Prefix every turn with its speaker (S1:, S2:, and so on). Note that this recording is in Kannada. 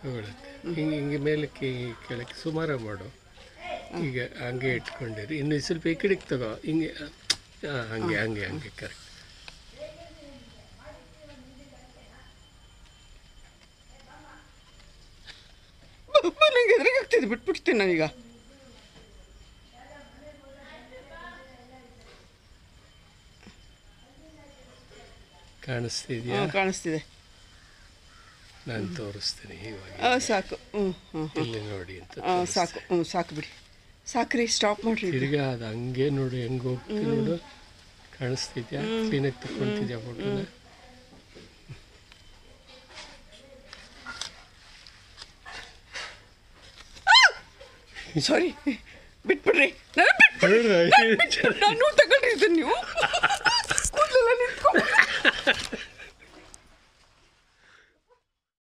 S1: ತಗೊಳುತ್ತೆ ಹಿಂಗೆ ಹಿಂಗೆ ಮೇಲಕ್ಕೆ ಹಿಂಗೆ ಕೆಳಕ್ಕೆ ಸುಮಾರು ಮಾಡು ಈಗ ಹಂಗೆ ಇಟ್ಕೊಂಡಿರಿ ಇನ್ನು ಸ್ವಲ್ಪ ಈ ಕಡೆಗೆ ತಗೋ ಹಿಂಗೆ ಹಾಂ ಹಂಗೆ ಹಂಗೆ ಹಂಗೆ ಕರೆಕ್ಟ್
S2: ನನಗೆ ಎದುರಿಗೆ ಆಗ್ತಿದೆ ಬಿಟ್ಬಿಡ್ತೀನಿ ನಾನೀಗ
S1: ಕಾಣಿಸ್ತಿದ್ಯಾ
S2: ಹಾಂ ಕಾಣಿಸ್ತಿದೆ
S1: ನಾನು ತೋರಿಸ್ತೀನಿ ಇವಾಗ
S2: ಆ, ಸಾಕು ಹ್ಞೂ ಹ್ಞೂ
S1: ಇಲ್ಲಿ ನೋಡಿ ಅಂತ
S2: ಹಾಂ ಸಾಕು ಹ್ಞೂ ಸಾಕು ಬಿಡಿ ಸಾಕ್ರಿ ಸ್ಟಾಪ್ ಮಾಡಿರಿ
S1: ತಿರ್ಗಾ ಅದು ಹಂಗೆ ನೋಡು ಹೆಂಗೆ ಹೋಗ್ತಿ ನೋಡು ಕಾಣಿಸ್ತಿದ್ಯಾ ಕ್ಲೀನಾಗಿ ತಗೊಂತಿದ್ಯಾ ಫೋಟೋನ
S2: ಸಾರಿ ಬಿಟ್ಬಿಡ್ರಿ ನಾನು ಬಿಟ್ಬಿಡ್ರಿ ನಾನು ತಗೊಂಡಿರ್ತೀನಿ ನೀವು ಕೂದಲೆಲ್ಲ ನಿಂತ್ಕೊಂಡು